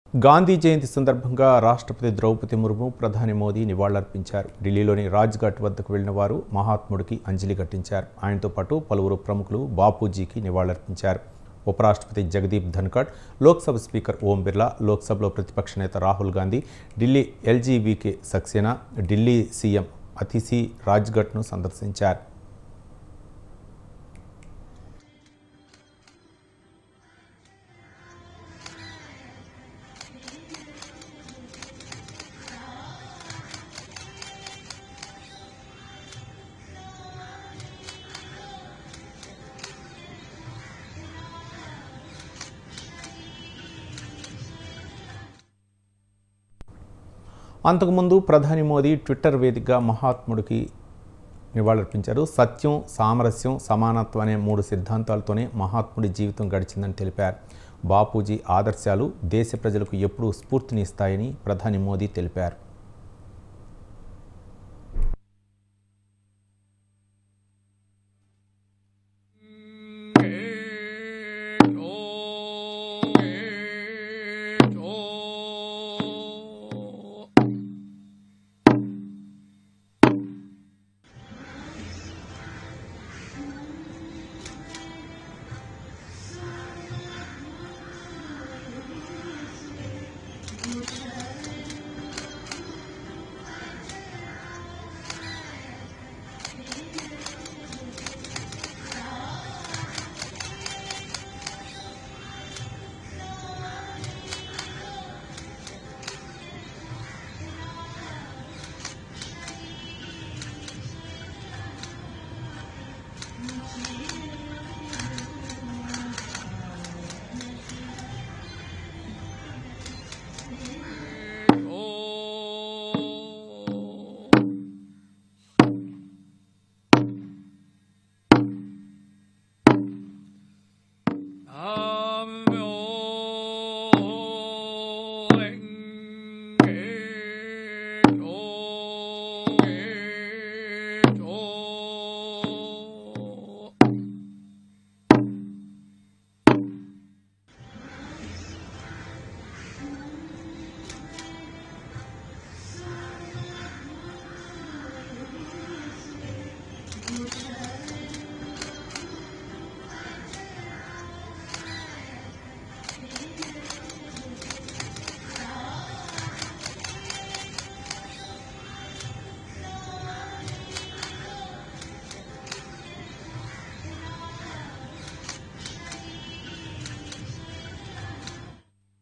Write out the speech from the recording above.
గాంధీ జయంతి సందర్భంగా రాష్ట్రపతి ద్రౌపది ముర్ము ప్రధాని మోదీ నివాళులర్పించారు ఢిల్లీలోని రాజ్ఘాట్ వద్దకు వెళ్లిన వారు మహాత్ముడికి అంజలి ఘటించారు ఆయనతో పాటు పలువురు ప్రముఖులు బాపూజీకి నివాళులర్పించారు ఉపరాష్ట్రపతి జగదీప్ ధన్కడ్ లోక్సభ స్పీకర్ ఓం బిర్లా లోక్సభలో ప్రతిపక్ష నేత రాహుల్ గాంధీ ఢిల్లీ ఎల్జీబీకే సక్సేనా ఢిల్లీ సీఎం అతిసి రాజ్ఘాట్ను సందర్శించారు అంతకుముందు ప్రధాని మోదీ ట్విట్టర్ వేదికగా మహాత్ముడికి నివాళులర్పించారు సత్యం సామరస్యం సమానత్వం అనే మూడు సిద్ధాంతాలతోనే మహాత్ముడి జీవితం గడిచిందని తెలిపారు బాపూజీ ఆదర్శాలు దేశ ప్రజలకు ఎప్పుడూ స్ఫూర్తిని ఇస్తాయని ప్రధాని మోదీ తెలిపారు